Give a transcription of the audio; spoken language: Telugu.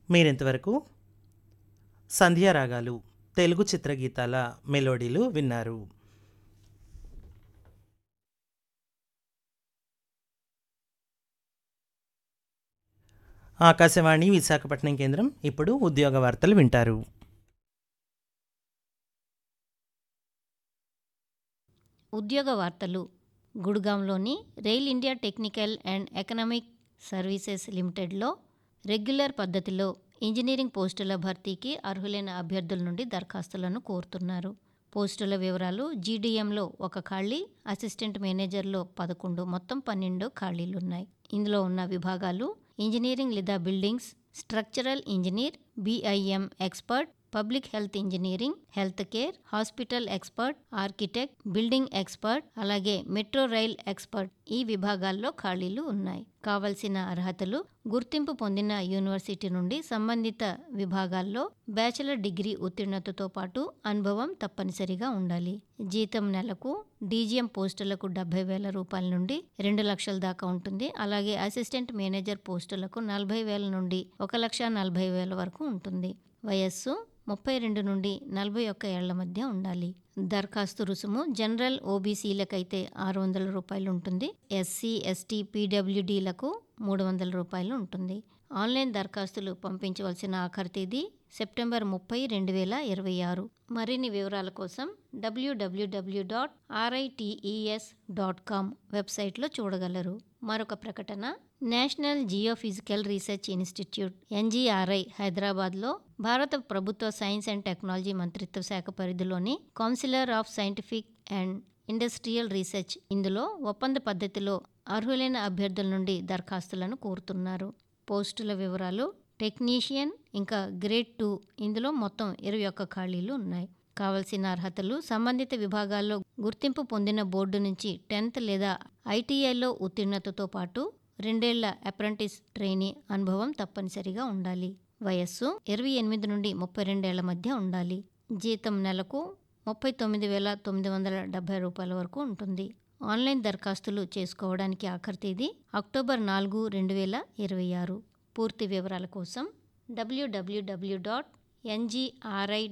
మీరింతవరకు సంధ్యారాగాలు తెలుగు చిత్రగీతాల మెలోడీలు విన్నారు ఆకాశవాణి విశాఖపట్నం కేంద్రం ఇప్పుడు ఉద్యోగ వార్తలు వింటారు ఉద్యోగ వార్తలు గుడ్గాంలోని rail India technical and economic services లిమిటెడ్లో రెగ్యులర్ పద్ధతిలో ఇంజనీరింగ్ పోస్టుల భర్తీకి అర్హులైన అభ్యర్థుల నుండి దరఖాస్తులను కోరుతున్నారు పోస్టుల వివరాలు జీడీఎంలో ఒక ఖాళీ అసిస్టెంట్ మేనేజర్లో పదకొండు మొత్తం పన్నెండు ఖాళీలున్నాయి ఇందులో ఉన్న విభాగాలు ఇంజనీరింగ్ లేదా buildings structural engineer BIM expert public health engineering health care hospital expert architect building expert అలాగే మెట్రో రైల్ ఎక్స్పర్ట్ ఈ విభాగాల్లో ఖాళీలు ఉన్నాయి కావలసిన అర్హతలు గుర్తింపు పొందిన యూనివర్సిటీ నుండి సంబంధిత విభాగాల్లో బ్యాచిలర్ డిగ్రీ ఉత్తీర్ణతతో పాటు అనుభవం తప్పనిసరిగా ఉండాలి జీతం నెలకు డీజీఎం పోస్టులకు డెబ్బై వేల రూపాయల నుండి రెండు లక్షల దాకా ఉంటుంది అలాగే అసిస్టెంట్ మేనేజర్ పోస్టులకు నలభై వేల నుండి ఒక లక్ష నలభై వేల వరకు ఉంటుంది వయస్సు ముప్పై రెండు నుండి నలభై ఒక్క ఏళ్ల మధ్య ఉండాలి దరఖాస్తు రుసుము జనరల్ ఓబీసీలకైతే ఆరు వందల రూపాయలు ఉంటుంది ఎస్సీ ఎస్టీ పీడబ్ల్యూడీలకు మూడు వందల రూపాయలు ఉంటుంది ఆన్లైన్ దరఖాస్తులు పంపించవలసిన ఆఖరి తేదీ సెప్టెంబర్ ముప్పై రెండు వేల ఇరవై ఆరు మరిన్ని వివరాల కోసం WWW dot RITES dot com వెబ్సైట్లో చూడగలరు మరొక ప్రకటన national geophysical research institute NGRI హైదరాబాద్లో భారత ప్రభుత్వ సైన్స్ అండ్ టెక్నాలజీ మంత్రిత్వ శాఖ పరిధిలోని councillor of scientific and industrial research ఇందులో ఒప్పంద పద్ధతిలో అర్హులైన అభ్యర్థుల నుండి దరఖాస్తులను కోరుతున్నారు పోస్టుల వివరాలు టెక్నీషియన్ ఇంకా గ్రేడ్ టూ ఇందులో మొత్తం ఇరవై ఒక్క ఖాళీలు ఉన్నాయి కావలసిన అర్హతలు సంబంధిత విభాగాల్లో గుర్తింపు పొందిన బోర్డు నుంచి టెన్త్ లేదా ఐటీఐలో ఉత్తీర్ణతతో పాటు రెండేళ్ల అప్రెంటిస్ ట్రైనీ అనుభవం తప్పనిసరిగా ఉండాలి వయస్సు ఇరవై ఎనిమిది నుండి ముప్పై రెండేళ్ల మధ్య ఉండాలి జీతం నెలకు ముప్పై తొమ్మిది వేల తొమ్మిది వందల డెబ్బై రూపాయల వరకు ఉంటుంది ఆన్లైన్ దరఖాస్తులు చేసుకోవడానికి ఆఖరి తేదీ అక్టోబర్ నాలుగు రెండు వేల ఇరవై ఆరు పూర్తి వివరాల కోసం డబ్ల్యూడబ్ల్యూడబ్ల్యూ డాట్ ఎన్జీఆర్ఐ